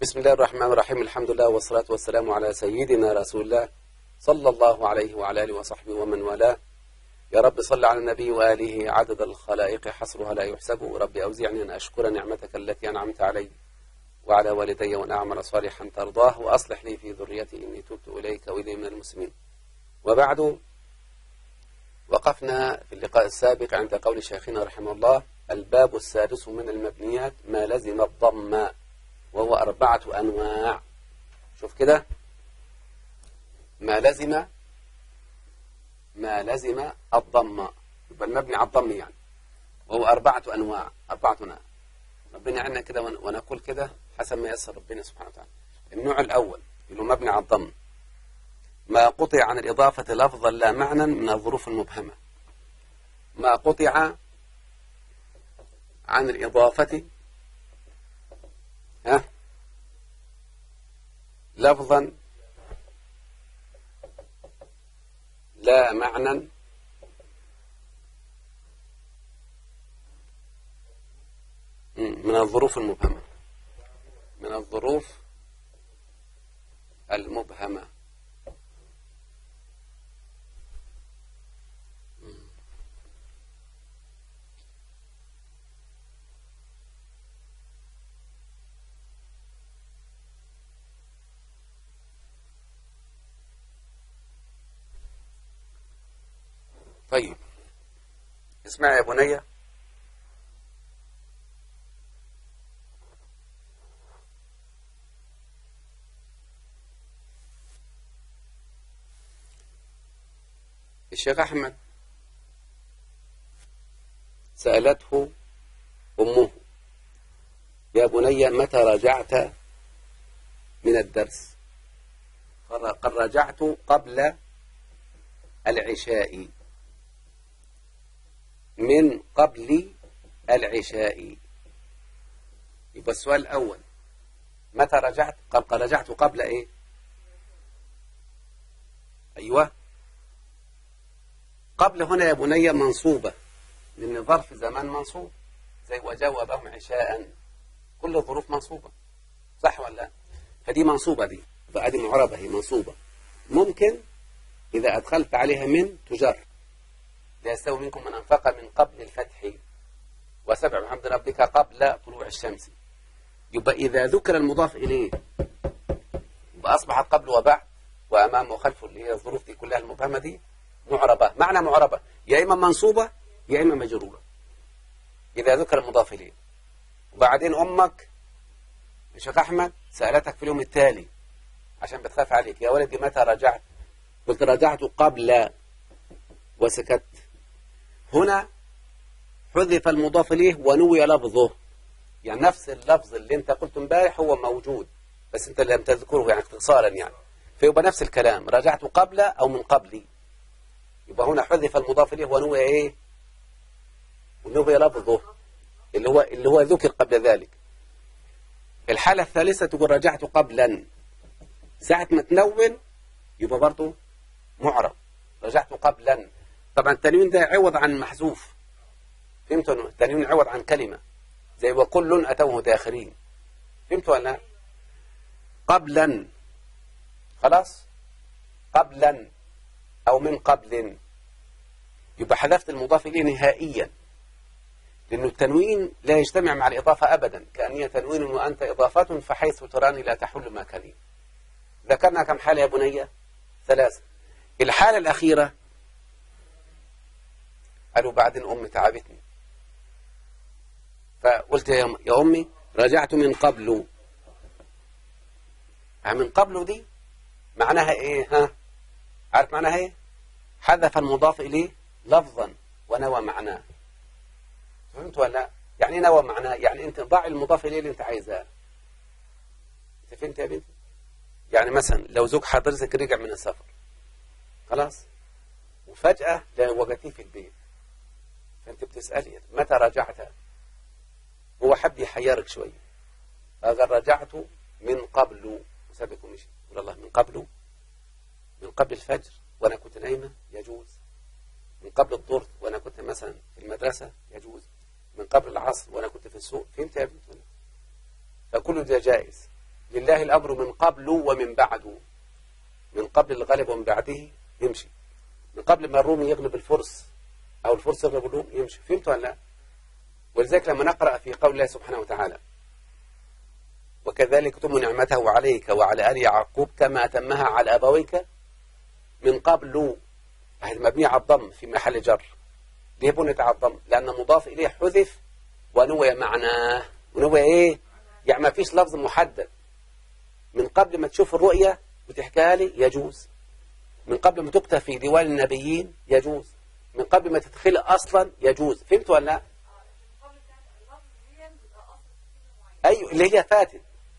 بسم الله الرحمن الرحيم الحمد لله والصلاة والسلام على سيدنا رسول الله صلى الله عليه وعلى آله وصحبه ومن والاه يا رب صل على النبي وآله عدد الخلائق حصرها لا يحسب ربي أوزعني أن أشكر نعمتك التي أنعمت علي وعلى والدي وأن أعمل صالحا ترضاه وأصلح لي في ذريتي إني تبت إليك وإلي من المسلمين وبعد وقفنا في اللقاء السابق عند قول شيخنا رحمه الله الباب السادس من المبنيات ما لزم الضم وهو أربعة أنواع شوف كده ما لزم ما لزم الضم يبقى المبني على الضم يعني وهو أربعة أنواع أربعة أنواع ربنا عنا كده ونقول كده حسب ما يسر ربنا سبحانه وتعالى النوع الأول اللي هو مبني على الضم ما قطع عن الإضافة لفظا لا معنى من الظروف المبهمة ما قطع عن الإضافة ها لفظا لا معنى من الظروف المبهمة من الظروف المبهمة طيب اسمع يا بني الشيخ أحمد سألته أمه يا بني متى رجعت من الدرس قد رجعت قبل العشاء من قبل العشاء يبقى السؤال الأول متى رجعت قد رجعت قبل إيه أيوة قبل هنا يا بني منصوبة لأن ظرف زمان منصوب زي وجاوبهم عشاء كل الظروف منصوبة صح ولا فدي منصوبة دي فأدي معربة هي منصوبة ممكن إذا أدخلت عليها من تجر لا يستوي منكم من أنفق من قبل الفتح وسبع بحمد ربك قبل طلوع الشمس يبقى إذا ذكر المضاف إليه يبقى أصبحت قبل وبعد وأمام وخلف اللي هي الظروف دي كلها المبهمة دي معربة معنى معربة يا إما منصوبة يا إما مجرورة إذا ذكر المضاف إليه وبعدين أمك الشيخ أحمد سألتك في اليوم التالي عشان بتخاف عليك يا ولدي متى رجعت قلت رجعت قبل وسكت هنا حذف المضاف إليه ونوي لفظه يعني نفس اللفظ اللي انت قلته امبارح هو موجود بس انت لم تذكره يعني اختصارا يعني فيبقى نفس الكلام رجعت قبل أو من قبلي يبقى هنا حذف المضاف إليه ونوي إيه ونوي لفظه اللي هو اللي هو ذكر قبل ذلك الحالة الثالثة تقول رجعت قبلا ساعة ما تنون يبقى برضه معرب رجعت قبلا طبعا التنوين ده عوض عن محذوف فهمتوا التنوين عوض عن كلمة زي وكل أتوه داخرين فهمتوا ولا قبلا خلاص قبلا أو من قبل يبقى حذفت المضاف إليه نهائيا لأنه التنوين لا يجتمع مع الإضافة أبدا كأني تنوين وأنت إضافة فحيث تراني لا تحل مكاني ذكرنا كم حالة يا بنية ثلاثة الحالة الأخيرة قالوا بعدين أمي تعبتني فقلت يا أمي رجعت من قبل من قبل دي معناها إيه ها عارف معناها إيه حذف المضاف إليه لفظا ونوى معناه فهمت ولا يعني نوى معناه يعني أنت ضع المضاف إليه اللي أنت عايزاه أنت فهمت يا بنتي يعني مثلا لو زوج حضرتك رجع من السفر خلاص وفجأة وجدتيه في البيت فأنت بتسألي متى رجعت هو حب يحيرك شوية فقال رجعت من قبل وسابك ومشي يقول الله من قبل من قبل الفجر وأنا كنت نايمة يجوز من قبل الظهر وأنا كنت مثلا في المدرسة يجوز من قبل العصر وأنا كنت في السوق فهمت يا بنت فكل ده جائز لله الأمر من قبل ومن بعد من قبل الغالب ومن بعده يمشي من قبل ما الروم يغلب الفرس أو الفرس يغلب الروم يمشي فهمتوا ولا لا ولذلك لما نقرأ في قول الله سبحانه وتعالى وكذلك تم نعمته عليك وعلى آل يعقوب كما أتمها على أبويك من قبل هذه مبنية على الضم في محل جر ليه بنت على الضم لأن مضاف إليه حذف ونوي معناه ونوي إيه يعني ما فيش لفظ محدد من قبل ما تشوف الرؤية وتحكيها لي يجوز من قبل ما تكتب في ديوان النبيين يجوز من قبل ما تدخل أصلا يجوز فهمت ولا لا أيوة اللي هي فاتت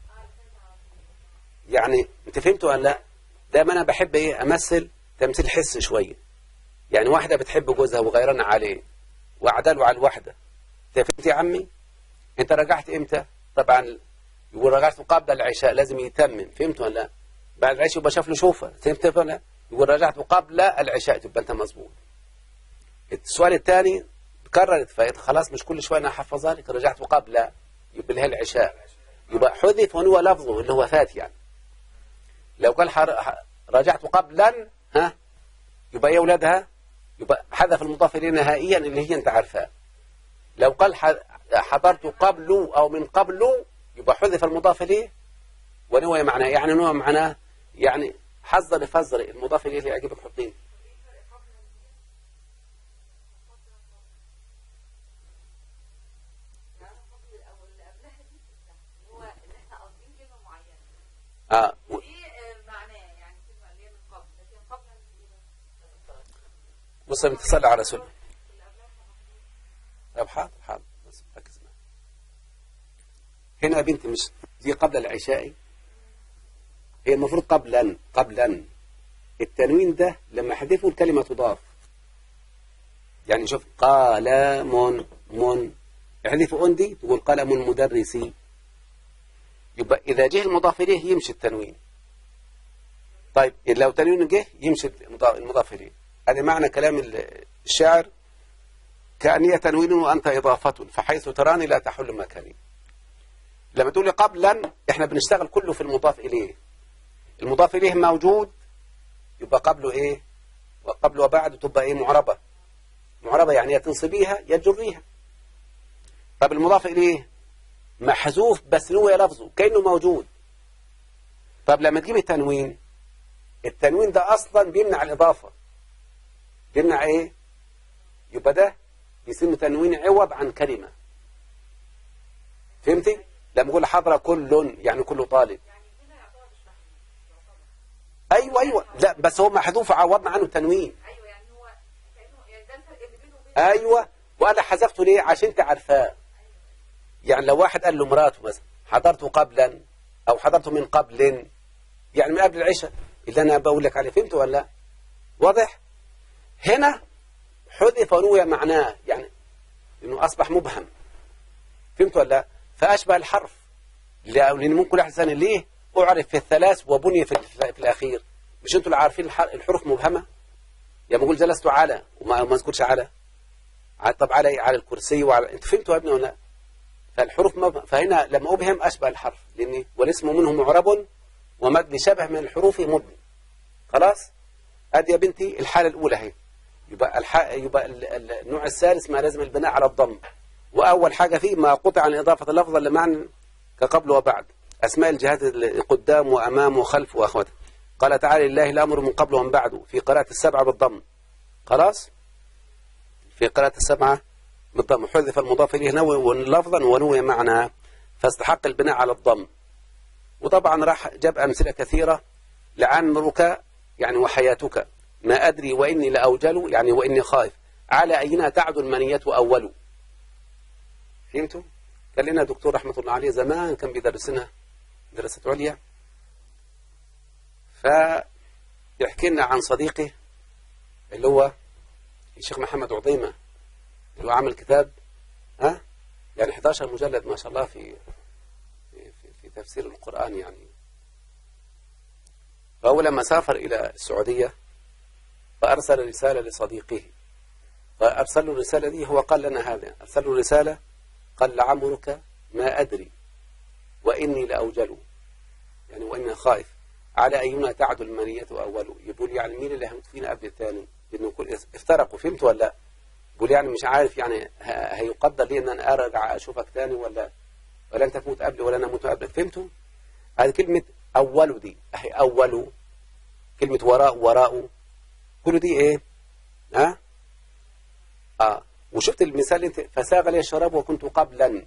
يعني انت فهمت ولا لا دايما انا بحب ايه امثل تمثيل حس شويه يعني واحده بتحب جوزها وغيرانه عليه وعدله على الواحده انت فهمت يا عمي انت رجعت امتى طبعا يقول رجعت قبل العشاء لازم يتمم فهمت ولا لا بعد العشاء يبقى شاف له شوفه فهمت ولا لا يقول رجعت قبل العشاء تبقى انت مظبوط السؤال الثاني كررت فايت خلاص مش كل شويه انا احفظها لك رجعت قبل يبقى اللي هي العشاء يبقى حذف هو لفظه اللي هو فات يعني لو قال حر... رجعت قبلا ها يبقى ايه اولادها يبقى حذف المضاف اليه نهائيا اللي هي انت عارفاه لو قال حضرت قبل او من قبل يبقى حذف المضاف اليه ونوى معناه يعني نوى معناه يعني حذر فزر المضاف اليه اللي يعجبك حطيه اه بص انت تصلي على رسول طب حاضر حاضر بس ركز معي هنا يا بنتي مش دي قبل العشاء هي المفروض قبلا قبلا التنوين ده لما احذفه الكلمة تضاف يعني شوف قلم من احذفوا ان دي تقول قلم مدرسي يبقى إذا جه المضاف إليه يمشي التنوين طيب لو تنوين جه يمشي المضاف إليه هذا معنى كلام الشاعر كأني تنوين وأنت إضافة فحيث تراني لا تحل مكاني لما تقول لي قبلا احنا بنشتغل كله في المضاف إليه المضاف إليه موجود يبقى قبله إيه وقبل وبعد تبقى إيه معربة معربة يعني يا تنصبيها يا تجريها طب المضاف إليه محذوف بس نوى لفظه كأنه موجود طب لما تجيب التنوين التنوين ده أصلا بيمنع الإضافة بيمنع إيه يبقى ده يسمى تنوين عوض عن كلمة فهمتي لما يقول حضر كل يعني كل طالب ايوه ايوه لا بس هو محذوف عوضنا عنه التنوين ايوه يعني هو كانه يعني ده الفرق اللي بينه وبين ايوه وانا حذفته ليه عشان انت عارفاه يعني لو واحد قال له مراته مثلا حضرت قبلا او حضرت من قبل يعني من قبل العشاء اللي انا بقول لك عليه فهمت ولا لا واضح هنا حذف ونوي معناه يعني انه اصبح مبهم فهمت ولا لا فاشبه الحرف لان ممكن واحد ثاني ليه اعرف في الثلاث وبني في, في الاخير مش انتوا اللي عارفين الحروف مبهمه يا بقول جلست على وما ما اذكرش على طب على على الكرسي وعلى انت فهمتوا يا ابني ولا لا فالحروف مبهم فهنا لما ابهم اشبه الحرف لان والاسم منه معرب ومد شبه من الحروف مبني خلاص ادي يا بنتي الحاله الاولى اهي يبقى الح... يبقى النوع الثالث ما لازم البناء على الضم واول حاجه فيه ما قطع عن اضافه اللفظ لمعنى كقبل وبعد اسماء الجهات قدام وامام وخلف واخوته قال تعالى لله الامر من قبل ومن بعده في قراءه السبعه بالضم خلاص في قراءه السبعه بالضم حذف المضاف اليه نوي لفظا ونوي معنى فاستحق البناء على الضم وطبعا راح جاب امثله كثيره لعمرك يعني وحياتك ما أدري وإني لأوجل يعني وإني خائف على أينا تعد المنية أول فهمتوا؟ قال لنا دكتور رحمة الله عليه زمان كان بيدرسنا دراسة عليا فيحكي لنا عن صديقه اللي هو الشيخ محمد عظيمة اللي هو عمل كتاب ها يعني 11 مجلد ما شاء الله في في, في, في تفسير القرآن يعني فهو لما سافر إلى السعودية فأرسل رسالة لصديقه فأرسل له الرسالة دي هو قال لنا هذا أرسل له رسالة قال لعمرك ما أدري وإني لأوجل خائف على أينا تعدل المنية أوله يقول يعني مين اللي هيموت فينا قبل الثاني لأنه كل افترقوا فهمت ولا لا يقول يعني مش عارف يعني ه- هيقدر لي ان انا ارجع اشوفك تاني ولا ولا انت تموت قبلي ولا انا اموت قبلك فهمتوا هذه كلمة أول دي أهي أول كلمة وراء وراء كل دي إيه ها آه وشفت المثال اللي انت فساغ لي الشراب وكنت قبلا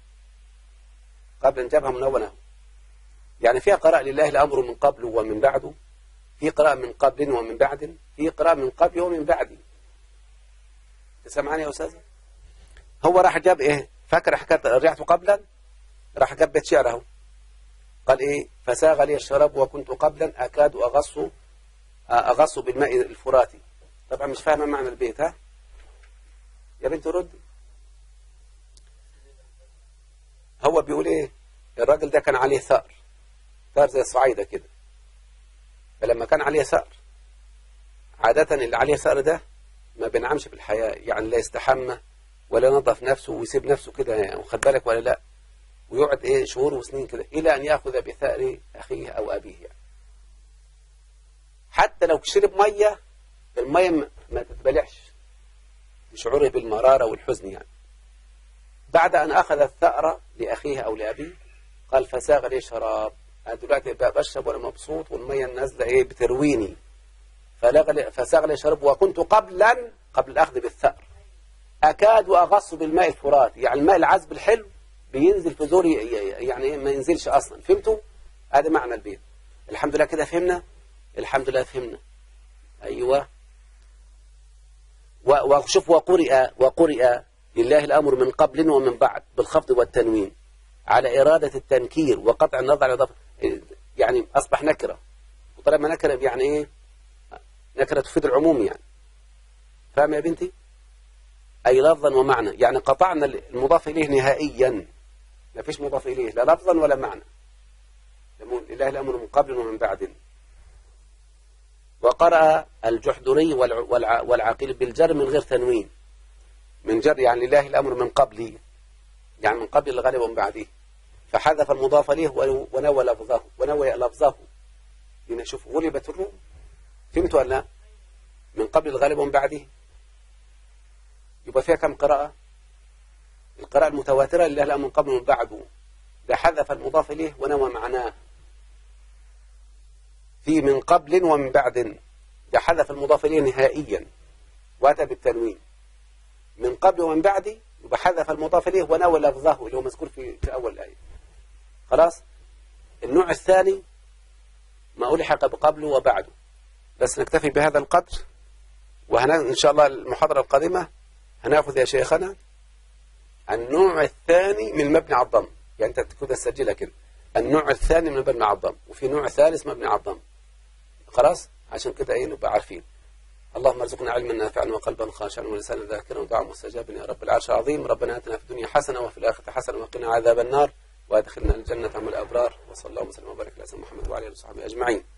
قبلا جابها منونة يعني فيها قراءة لله الأمر من قبل ومن بعده في قراءة من قبل ومن بعد في قراءة من قبل ومن بعد تسمعني يا أستاذ هو راح جاب إيه فاكر حكاية رجعت قبلا راح جاب بيت شعره قال إيه فساغ لي الشراب وكنت قبلا أكاد أغص أغص بالماء الفراتي طبعا مش فاهمة معنى البيت ها يا بنت رد هو بيقول ايه الراجل ده كان عليه ثأر ثأر زي الصعايدة كده فلما كان عليه ثأر عادة اللي عليه ثأر ده ما بينعمش بالحياة يعني لا يستحمى ولا نظف نفسه ويسيب نفسه كده يعني واخد بالك ولا لا ويقعد ايه شهور وسنين كده الى ان ياخذ بثأر اخيه او ابيه يعني. حتى لو شرب ميه الميه م- ما تتبلعش لشعوره بالمرارة والحزن يعني بعد أن أخذ الثأر لأخيه أو لأبيه قال فساغ لي شراب أنا دلوقتي بقى بشرب وأنا مبسوط والمية النازلة إيه بترويني فلغ لي- فساغ لي شراب وكنت قبلا قبل الأخذ بالثأر أكاد أغص بالماء الفرات يعني الماء العذب الحلو بينزل في زوري يعني إيه ما ينزلش أصلا فهمتوا؟ هذا معنى البيت الحمد لله كده فهمنا الحمد لله فهمنا أيوه و- وشوف وقرئ وقرئ لله الأمر من قبل ومن بعد بالخفض والتنوين على إرادة التنكير وقطع النظر عن الإضافة يعني أصبح نكرة وطالما نكرة يعني إيه نكرة تفيد العموم يعني فاهم يا بنتي أي لفظا ومعنى يعني قطعنا المضاف إليه نهائيا ما فيش مضاف إليه لا لفظا ولا معنى لله الأمر من قبل ومن بعد وقرأ الجحدري والع- والع- والعقيل بالجر من غير تنوين من جر يعني لله الأمر من قبلي يعني من قبل الغالب ومن بعده فحذف المضاف إليه ونو- ونوى لفظه ونوى لفظه لنشوف غلبت الروم فهمت ولا لا؟ من قبل الغالب ومن بعده يبقى فيها كم قراءة القراءة المتواترة لله الأمر من قبل ومن بعده ده حذف المضاف إليه ونوى معناه في من قبل ومن بعد ده حذف المضاف إليه نهائيا وأتى بالتنوين من قبل ومن بعد يبقى حذف المضاف إليه ونوى لفظه اللي هو مذكور في, في أول الآية خلاص النوع الثاني ما ألحق بقبله وبعده بس نكتفي بهذا القدر وهنا إن شاء الله المحاضرة القادمة هناخذ يا شيخنا النوع الثاني من المبني على الضم يعني أنت كده تسجلها كده النوع الثاني من المبني على الضم وفي نوع ثالث مبني على الضم خلاص عشان كده ايه نبقى عارفين اللهم ارزقنا علما نافعا وقلبا خاشعا ولسانا ذاكرا ودعاء مستجابا يا رب العرش العظيم ربنا اتنا في الدنيا حسنه وفي الاخره حسنه وقنا عذاب النار وادخلنا الجنه مع الابرار وصلى الله وسلم وبارك على سيدنا محمد وعلى اله وصحبه اجمعين